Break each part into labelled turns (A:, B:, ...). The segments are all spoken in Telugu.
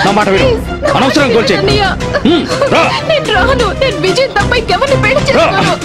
A: నా మాట విను అనవసరం గోల్ చేయకు
B: అన్నయ్య
A: హ్మ్, రా.
B: నేను రాను నేను విజయ్ తప్ప ఇంకెవరిని పెళ్లి చేసుకోను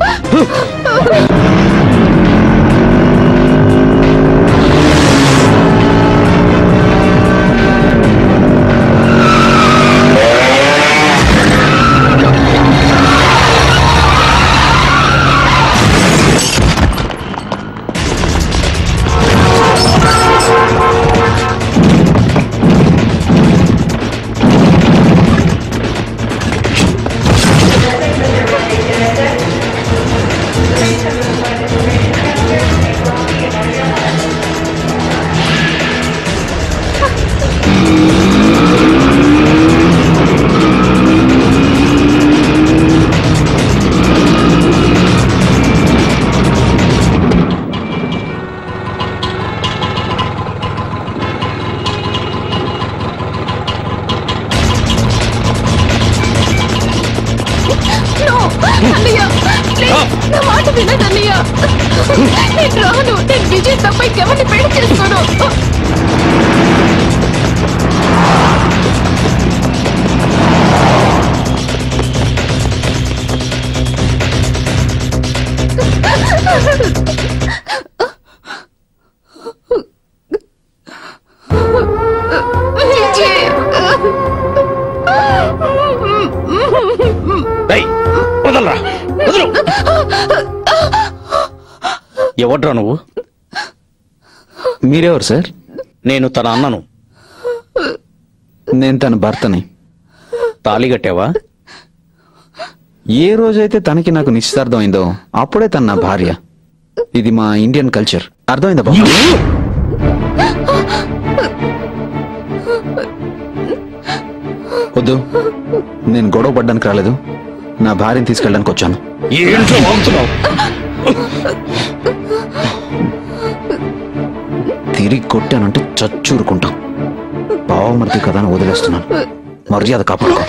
B: No! అన్నయ్య ప్లీజ్ నా మాట వినండి అన్నయ్య నేను రాను నేను విజయ్ తప్ప ఇంకెవరిని పెళ్లి చేసుకోను విజయ్
A: ఏయ్, వదలరా వదలు ఎవడ్రా నువ్వు
C: మీరెవరు సార్
A: నేను తన అన్నను
C: నేను తన భర్తని
A: తాళి కట్టావా
C: ఏ రోజైతే తనకి నాకు నిశ్చితార్థం అయిందో అప్పుడే తన నా భార్య ఇది మా ఇండియన్ కల్చర్ అర్థమైందా బాబు వద్దు నేను గొడవ పడ్డానికి రాలేదు నా భార్యని తీసుకెళ్ళడానికి వచ్చాను
A: ఏంటో వాగుతున్నావు
C: తిరిగి కొట్టానంటే చచ్చూరుకుంటాం బావమరిది కదా అని వదిలేస్తున్నాను మర్యాద కాపాడుకో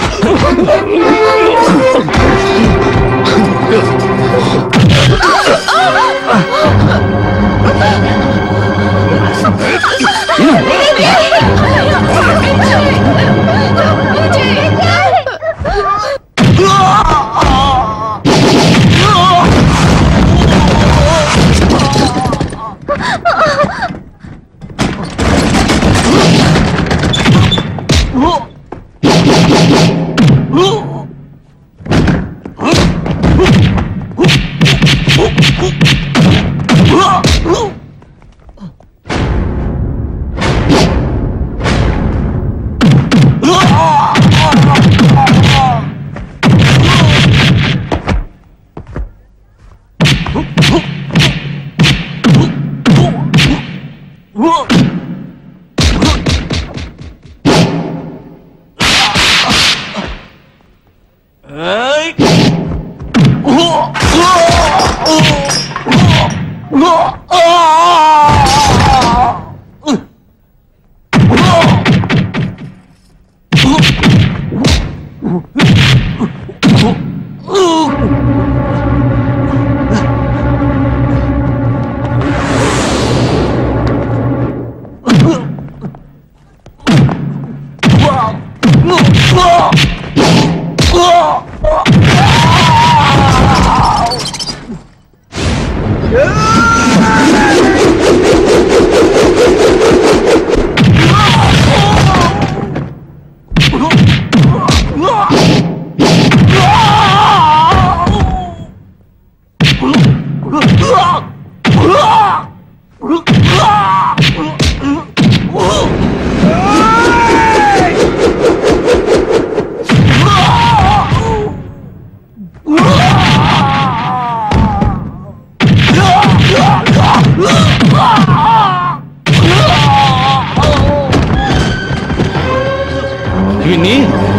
A: విన్ని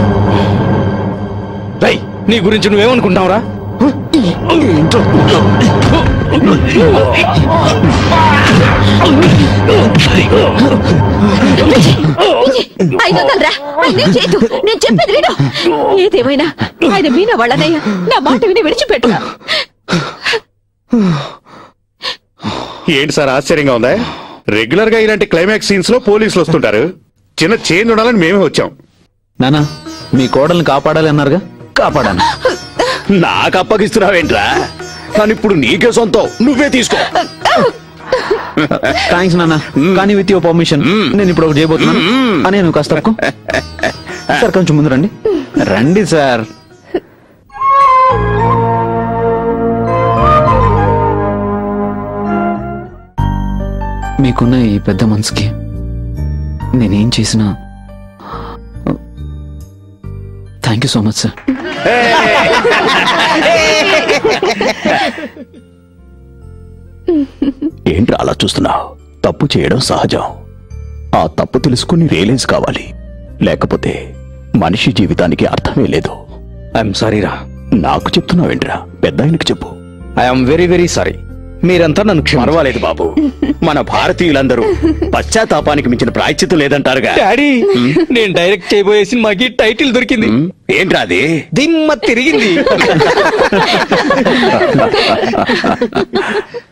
A: రై నీ గురించి నువ్వేమనుకుంటావురా
B: ఐదు వందలరా ఆయన చేతు నేను చెప్పేది విను ఏదేమైనా ఆయన మీన వాళ్ళనయ్య నా మాట విని విడిచిపెట్టు
D: ఏంటి సార్ ఆశ్చర్యంగా ఉందా రెగ్యులర్ గా ఇలాంటి క్లైమాక్స్ సీన్స్ లో పోలీసులు వస్తుంటారు చిన్న చేంజ్ ఉండాలని మేమే వచ్చాం
C: నానా మీ కోడల్ని కాపాడాలి అన్నారుగా కాపాడాను
A: నాకు అప్పగిస్తున్నావేంట్రా కానీ ఇప్పుడు నీకే సొంతం నువ్వే తీసుకో
C: థ్యాంక్స్ నాన్న కానీ విత్ యువర్ పర్మిషన్ నేను ఇప్పుడు ఒకటి చేయబోతున్నాను అని నువ్వు కాస్త తక్కువ సార్ కొంచెం ముందు రండి రండి సార్ మీకున్న ఈ పెద్ద మనసుకి నేనేం చేసినా thank you so much sir
D: ఏంట్రా అలా చూస్తున్నావు తప్పు చేయడం సహజం ఆ తప్పు తెలుసుకుని రియలైజ్ కావాలి లేకపోతే మనిషి జీవితానికి అర్థమే లేదు
A: ఐఎమ్ సారీ రా
D: నాకు చెప్తున్నావేంట్రా పెద్ద ఆయనకి చెప్పు
A: ఐఎమ్ వెరీ వెరీ సారీ మీరంతా నన్ను క్షమ
D: పర్వాలేదు బాబు మన భారతీయులందరూ పశ్చాత్తాపానికి మించిన ప్రాయశ్చిత్తం లేదంటారుగా
A: డాడీ నేను డైరెక్ట్ చేయబోయే సినిమాకి టైటిల్ దొరికింది
D: ఉమ్, ఏంట్రా అది
A: దిమ్మ తిరిగింది